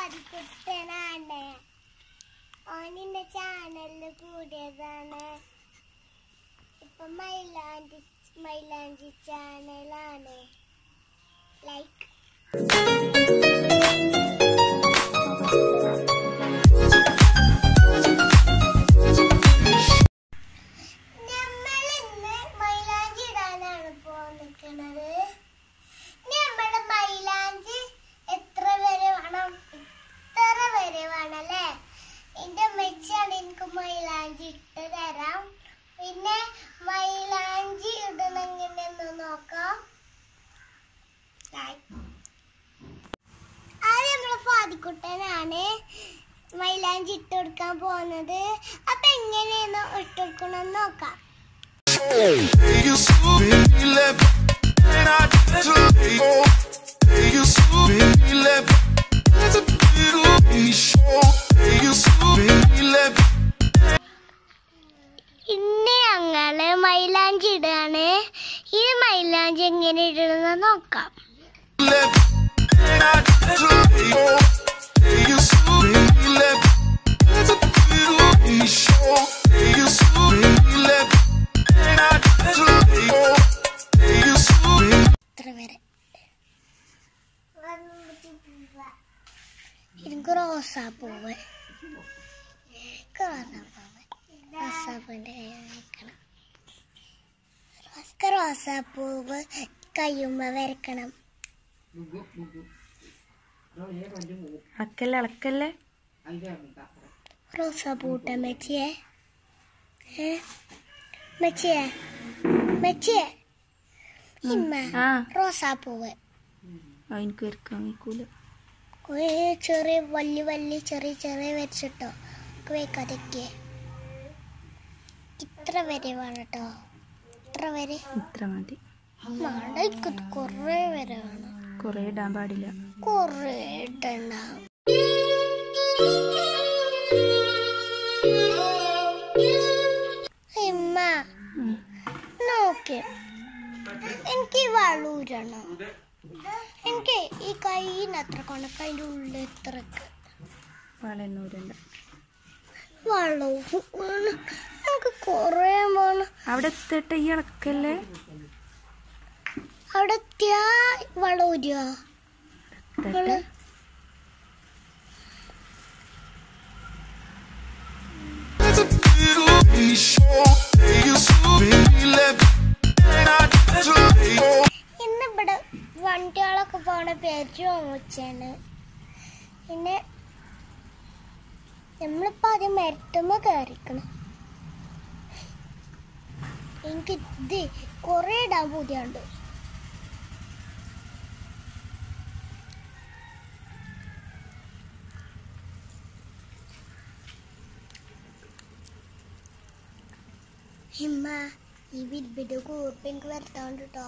ഫാദിക്കുട്ടനാണ് ഓനിന്റെ ചാനലില് കൂടിയതാണ് ഇപ്പൊ മൈലാഞ്ചി മൈലാഞ്ചി ചാനലാണ് ലൈക്ക് നമ്മൾ ഇന്ന് മൈലാഞ്ചി ഇടാനാണ് പോ നിൽക്കുന്നത് നമ്മുടെ മൈലാഞ്ചി എത്ര വരെ വേണം ഇത്ര വരെ വേണല്ലേ എന്റെ മെച്ചാണ് എനിക്ക് മൈലാഞ്ചി ഇട്ട് തരാം പിന്നെ മൈലാഞ്ചി ഇടണെങ്ങനെയെന്ന് നോക്കാം ആദ്യം നമ്മളെ ഫാദിക്കുട്ടനാണ് മൈലാഞ്ചി ഇട്ട് കൊടുക്കാൻ പോകുന്നത് അപ്പൊ എങ്ങനെയാണ് ഇട്ട് കൊടുക്കണമെന്ന് നോക്കാം You stupid eleven, and I just oh. You stupid eleven, that's a little show. You stupid eleven, ഇന്ന് ഞങ്ങള് മൈലാഞ്ചി ഇടാണ് ഈ മൈലാഞ്ചി എങ്ങനെ ഇടുന്ന നോക്കാം eleven, and I just oh. You stupid eleven, that's a little show. You stupid eleven, and I just oh. You stupid. ഇത്ര വരെ എനിക്ക് റോസാപ്പൂവ് എനിക്ക് റോസാപ്പൂവ് റോസാപ്പൂവിൻ്റെ കൈ വരയ്ക്കണം റോസ്ക റോസാപ്പൂവ് കയ്യുമ്മ വരക്കണം അളക്കല്ലേ അളക്കല്ലേ റോസാപ്പൂട്ട മെച്ചിയെ ഏ മെച്ചിയെ മെച്ചിയെ ഇമ്മ ആ റോസാപ്പൂവ് ആ, എനിക്ക് വരക്കാൻ വയ്ക്കൂല കുറേ ചെറിയ വലിയ വലിയ ചെറിയ ചെറിയ വരച്ചിട്ടോ വെക്കാതൊക്കെ ഇത്ര വരെ വേണം കേട്ടോ ഇത്ര വരെ ഇത്ര മതി മടക്ക് കുറേ വരെ വേണം കുറേ ഇടാൻ പാടില്ല കുറേ ഇടണ്ട ഇമ്മ ഉം. നോക്ക് എനിക്ക് ഈ വളൂരണം എനിക്ക് ഈ കൈയിന് അത്ര കണക്ക് അതിൻ്റെ ഉള്ളിൽ ഇത്രക്ക് വളന്നൂരുണ്ട് വളവും വേണം എനിക്ക് കുറേ വേണം അവിടെ എത്തിട്ട് ഈ ഇളക്കല്ലേ അവിടെ എത്തിയാ വളൂരുക എത്തിട്ട് That's a little show. You stupid eleven, and I just oh. ഇന്ന് ഇവിടെ വണ്ടികളൊക്കെ പോണ പേര് വാങ്ങിച്ചാണ് പിന്നെ നമ്മളിപ്പോ ആദ്യം മരത്തുമ്മ കയറിക്കണം എനിക്ക് ഇത് കൊറേ ഇടാൻ പൂതിയുണ്ട് ഹിമ്മ ഈ ബിൽബിന്റെ കൂർപ്പ് എനിക്ക് വരുത്താണ്ട് കേട്ടോ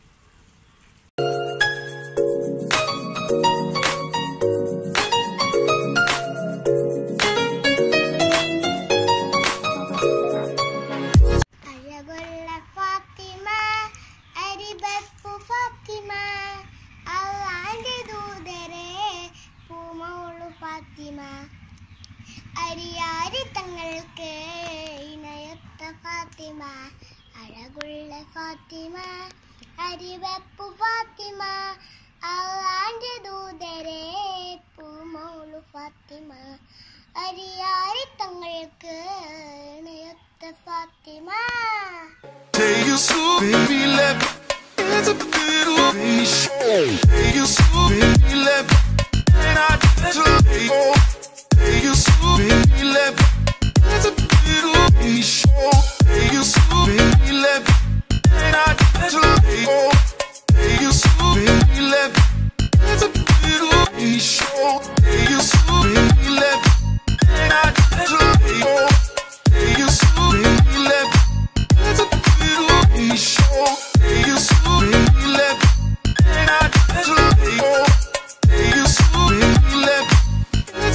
അഴകുള്ള ഫാത്തിമ അരിബപ്പു ഫാത്തിമ അള്ളാന്റെ ദൂതരെ പൂമോളു ഫാത്തിമ അരിയാരി തങ്ങൾക്ക് ഇണയൊത്ത ഫാത്തിമ അഴകുള്ള ഫാത്തിമ അരിവെപ്പു ഫാത്തിമ അള്ളാന്റെ ദൂതരെ പൂമോളു ഫാത്തിമ അരിയാരി തങ്ങൾക്ക് ഇണയൊത്ത Fathima Hey, you stupid eleven, that's a little show. Hey, you stupid eleven, and I just oh. Hey, you stupid eleven, that's a little show. Hey, you stupid eleven, and I just oh. Hey, you stupid eleven, that's a little show. Hey, you stupid eleven, and I just oh. Hey, you stupid eleven. That's a little show. Hey, you stupid eleven, and I just oh. Hey, you stupid eleven. That's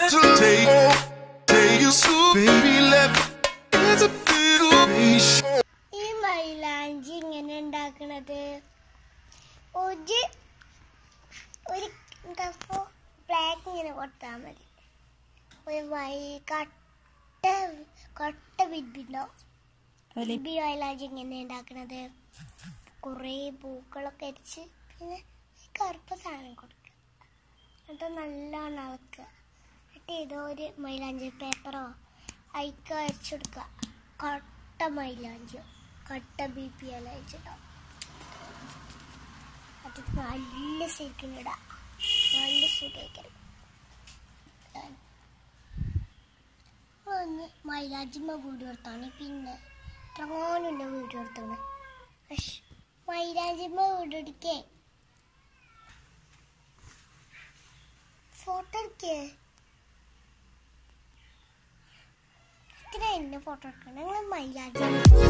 to take Take you so baby let It's a little baby ഈ മൈലാഞ്ചി ഇങ്ങനെ ഉണ്ടാക്കണത് ഒരു ഒരു എന്താ black ഇങ്ങനെ കൊടുത്താൽ മതി ഒരു വൈ കട്ട കട്ട ബിബിണ്ടാവും അതില് ബിബി മൈലാഞ്ചി ഇങ്ങനെ ഉണ്ടാക്കണത് കുറേ പൂക്കളൊക്കെ അരിച്ച് പിന്നെ ഈ കറുപ്പ് സാധനം കൊടുക്കുക എന്നിട്ട് നല്ലോണം ഇളക്കുക എന്നിട്ട് ഏതോ ഒരു മൈലാഞ്ചി പേപ്പറോ അയക്ക് അരച്ചു കൊടുക്കുക കട്ട മൈലാഞ്ചിയോ കട്ട ബി പി അയച്ചിട്ടാവും അത് നല്ല ശരിക്കും ഇടാം നല്ല സുഖമായിരിക്കും ഒന്ന് മൈലാഞ്ചിമ്മ വീട് കൊടുത്താണ് പിന്നെ ഇത്രങ്ങാനുണ്ട് വീട് കൊടുത്താണ് പക്ഷെ മൈലാഞ്ചിമ്മ വീട് എടുക്കേ ഫോട്ടോ എടുക്കേ ഇതിനാ എന്നെ ഫോട്ടോ എടുക്കണം നിങ്ങൾ മൈലാഞ്ചി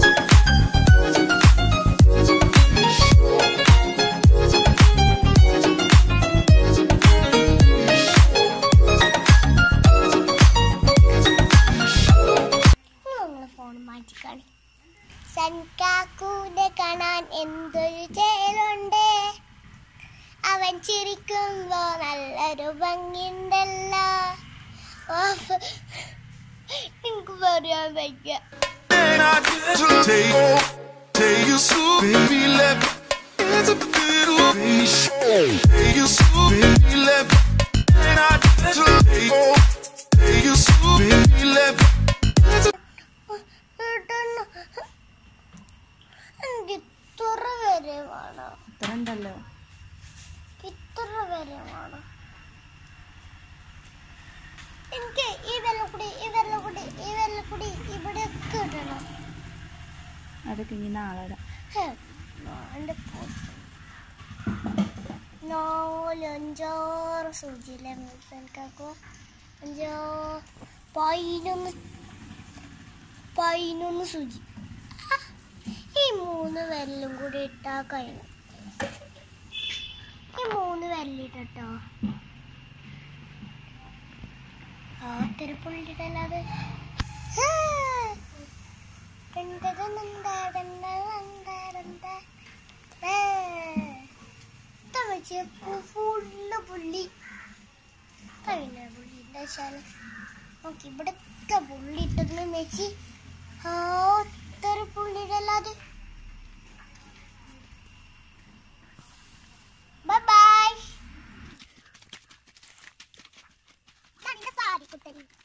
നിങ്ങൾ ഫോൺ മാറ്റിക്കാണി സൻകാക്കൂനെ കാണാൻ എന്തൊരു ചേലുണ്ട് അവൻ ചിരിക്കുമ്പോ നല്ലൊരു ഭംഗിയുണ്ടല്ലോ ഓഫ്. എനിക്ക് പറയാൻ പറ്റിയ And I to take Take you so baby let It's a little baby Take you so baby let And I to take Take you so baby let It's a എനിക്ക് ഇത്ര വരെ വേണം ഇത്ര ഉണ്ടല്ലോ ഇത്ര വരെ വേണം എനിക്ക് ഈ വെള്ളക്കുടി ഈ വെള്ളക്കുടി ഈ വെള്ളക്കുടി ഇവിടെ ഒക്കെ ഇടണം അതൊക്കെ ഇനി നാളെ ഇടാം ഹേ, നാല് പോ- നാല് അഞ്ചാറ് സൂചിയിലെ മനസ്സിലാക്കുക അഞ്ചോ പതിനൊന്ന് പതിനൊന്ന് സൂചി ആ, ഈ മൂന്ന് വിരലും കൂടി ഇട്ടാ കഴിഞ്ഞു ഈ മൂന്ന് വിരലിട്ടോ ആ തിരുപ്പുള്ളിട്ടല്ലാതെ ഫുള്ള് പുള്ളി കഴിഞ്ഞ പുള്ളിന്റെ ശാല നോക്കി ഇവിടത്തെ പുള്ളി ഇട്ടെന്ന് വെച്ച് ആ ഒത്തര പുള്ളിയുടെ അല്ലാതെ ബൈ ബൈ സാരി കുത്തരി